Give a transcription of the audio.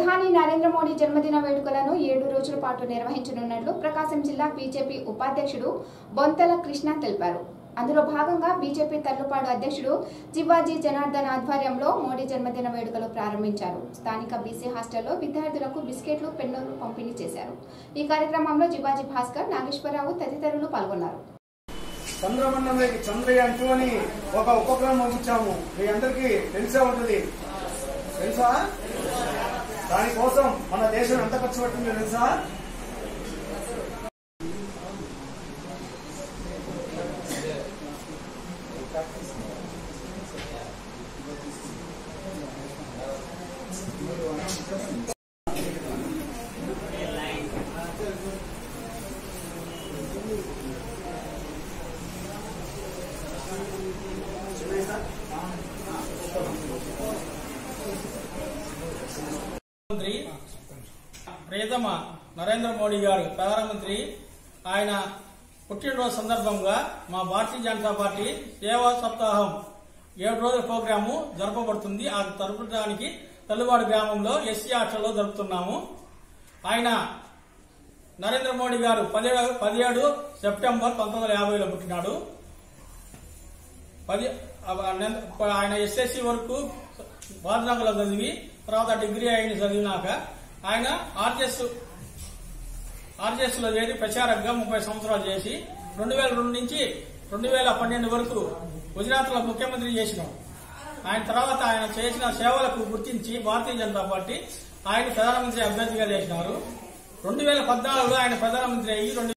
ప్రధాని నరేంద్ర మోడీ జన్మదిన వేడుకలను ఏడు రోజుల పాటు నిర్వహించనున్నట్లు ప్రకాశం జిల్లా బీజేపీ ఉపాధ్యక్షుడు బొంతల కృష్ణ తెలిపారు అందులో భాగంగా బీజేపీ తల్లుపాడు అధ్యక్షుడు జివ్వాజీ జనార్దన్ ఆధ్వర్యంలో మోడీ జన్మదిన వేడుకలు ప్రారంభించారు స్థానిక బీసీ హాస్టల్లో విద్యార్థులకు బిస్కెట్లు పెన్నులు పంపిణీ చేశారు ఈ కార్యక్రమంలో జివ్వాజీ భాస్కర్ నాగేశ్వరరావు తదితరులు పాల్గొన్నారు చంద్రమండలంలోకి చంద్రయాన్ టూ అని ఒక ఉపగ్రహం పంపించాము మీ అందరికీ తెలిసే ఉంటుంది తెలుసా దానికోసం మన దేశం ఎంత ఖర్చు పెట్టిందో తెలుసా మంత్రి ప్రియతమ నరేంద్ర మోడీ గారు ప్రధానమంత్రి ఆయన పుట్టినరోజు సందర్భంగా మా భారతీయ జనతా పార్టీ సేవా సప్తాహం ఏడు రోజుల ప్రోగ్రాము జరపబడుతుంది ఆ జరపడానికి తల్లువాడు గ్రామంలో ఎస్సీ హాస్టల్లో జరుపుతున్నాము ఆయన నరేంద్ర మోడీ గారు పదిహేడు పదిహేడు సెప్టెంబర్ పంతొమ్మిది వందల యాభైలో పుట్టినాడు పది ఆయన ఎస్ఎస్సి వరకు బాధనగర్లో చదివి తర్వాత డిగ్రీ అయిన చదివినాక ఆయన ఆర్జెస్ ఆర్జెస్ లో చేరి ప్రచారంగా ముప్పై సంవత్సరాలు చేసి రెండు వేల రెండు నుంచి రెండు వేల పన్నెండు వరకు గుజరాత్ లో ముఖ్యమంత్రి చేసినాం ఆయన తర్వాత ఆయన చేసిన సేవలకు గుర్తించి భారతీయ జనతా పార్టీ ఆయన ప్రధానమంత్రి అభ్యర్థిగా చేసినారు రెండు వేల పద్నాలుగులో ఆయన ప్రధానమంత్రి అయ్యి రెండు